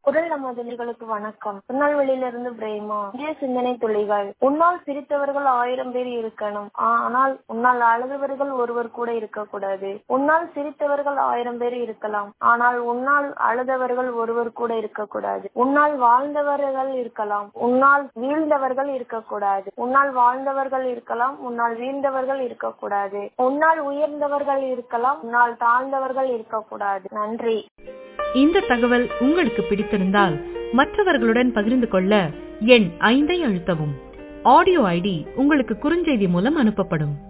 குரல் நமதல்களுக்கு வணக்கம் திருநெல்வேலியிலிருந்து பிரேமா இந்திய சிந்தனை துளிகள் உன்னால் சிரித்தவர்கள் ஆயிரம் பேர் இருக்கணும் ஆனால் உன்னால் அழுதவர்கள் ஒருவர் கூட இருக்கக்கூடாது உன்னால் சிரித்தவர்கள் ஆயிரம் பேர் இருக்கலாம் ஆனால் உன்னால் அழுதவர்கள் ஒருவர் கூட இருக்கக்கூடாது உன்னால் வாழ்ந்தவர்கள் இருக்கலாம் உன்னால் வீழ்ந்தவர்கள் இருக்கக்கூடாது உன்னால் வாழ்ந்தவர்கள் இருக்கலாம் உன்னால் வீழ்ந்தவர்கள் இருக்கக்கூடாது உன்னால் உயர்ந்தவர்கள் இருக்கலாம் உன்னால் தாழ்ந்தவர்கள் இருக்கக்கூடாது நன்றி இந்த தகவல் உங்களுக்கு பிடித்திருந்தால் மற்றவர்களுடன் பகிர்ந்து கொள்ள எண் ஐந்தை அழுத்தவும் ஆடியோ ஐடி உங்களுக்கு குறுஞ்செய்தி மூலம் அனுப்பப்படும்